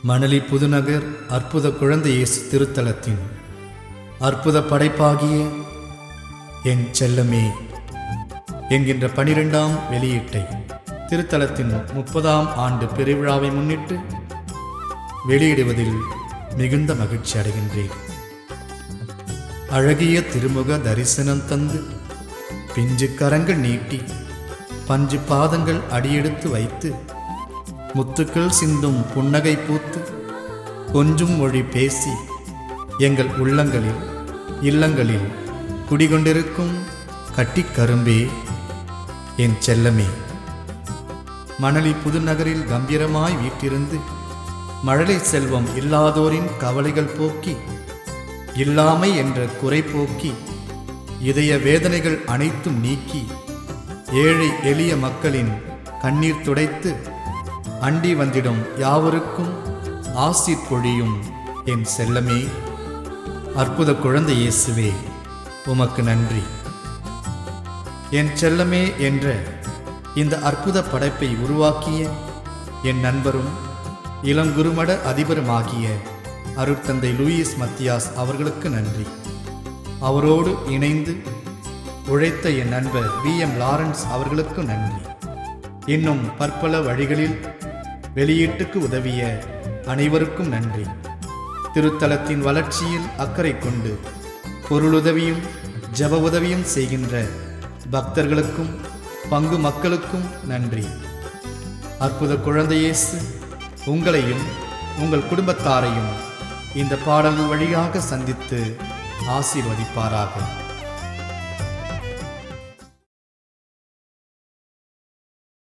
மணலி புதுநகர் அற்புத குழந்தை இயேசு திருத்தலத்தின் அற்புத படைப்பாகிய என் செல்லமே என்கின்ற பனிரெண்டாம் வெளியீட்டை திருத்தலத்தின் முப்பதாம் ஆண்டு பெருவிழாவை முன்னிட்டு வெளியிடுவதில் மிகுந்த மகிழ்ச்சி அடைகின்றேன் அழகிய திருமுக தரிசனம் தந்து பிஞ்சு கரங்கள் நீட்டி பஞ்சு பாதங்கள் அடியெடுத்து வைத்து முத்துக்கள் சிந்தும் புன்னகை பூத்து கொஞ்சும் மொழி பேசி எங்கள் உள்ளங்களில் இல்லங்களில் குடிகொண்டிருக்கும் கட்டிக் கரும்பே என் செல்லமே மணலி புதுநகரில் கம்பீரமாய் வீட்டிருந்து மழலை செல்வம் இல்லாதோரின் கவலைகள் போக்கி இல்லாமை என்ற குறை போக்கி இதய வேதனைகள் அனைத்தும் நீக்கி ஏழை எளிய மக்களின் கண்ணீர் துடைத்து அண்டி வந்திடும் யாவருக்கும் ஆசிர் பொழியும் என் செல்லமே அற்புத குழந்தை இயேசுவே உமக்கு நன்றி என் செல்லமே என்ற இந்த அற்புத படைப்பை உருவாக்கிய என் நண்பரும் இளங்குருமட அதிபருமாகிய அருட்தந்தை லூயிஸ் மத்தியாஸ் அவர்களுக்கு நன்றி அவரோடு இணைந்து உழைத்த என் நண்பர் வி எம் லாரன்ஸ் அவர்களுக்கு நன்றி இன்னும் பற்பல வழிகளில் வெளியீட்டுக்கு உதவிய அனைவருக்கும் நன்றி திருத்தலத்தின் வளர்ச்சியில் அக்கறை கொண்டு பொருளுதவியும் ஜப உதவியும் செய்கின்ற பக்தர்களுக்கும் பங்கு மக்களுக்கும் நன்றி அற்புத குழந்தை இயேசு உங்களையும் உங்கள் குடும்பத்தாரையும் இந்த பாடல் வழியாக சந்தித்து ஆசீர்வதிப்பாராக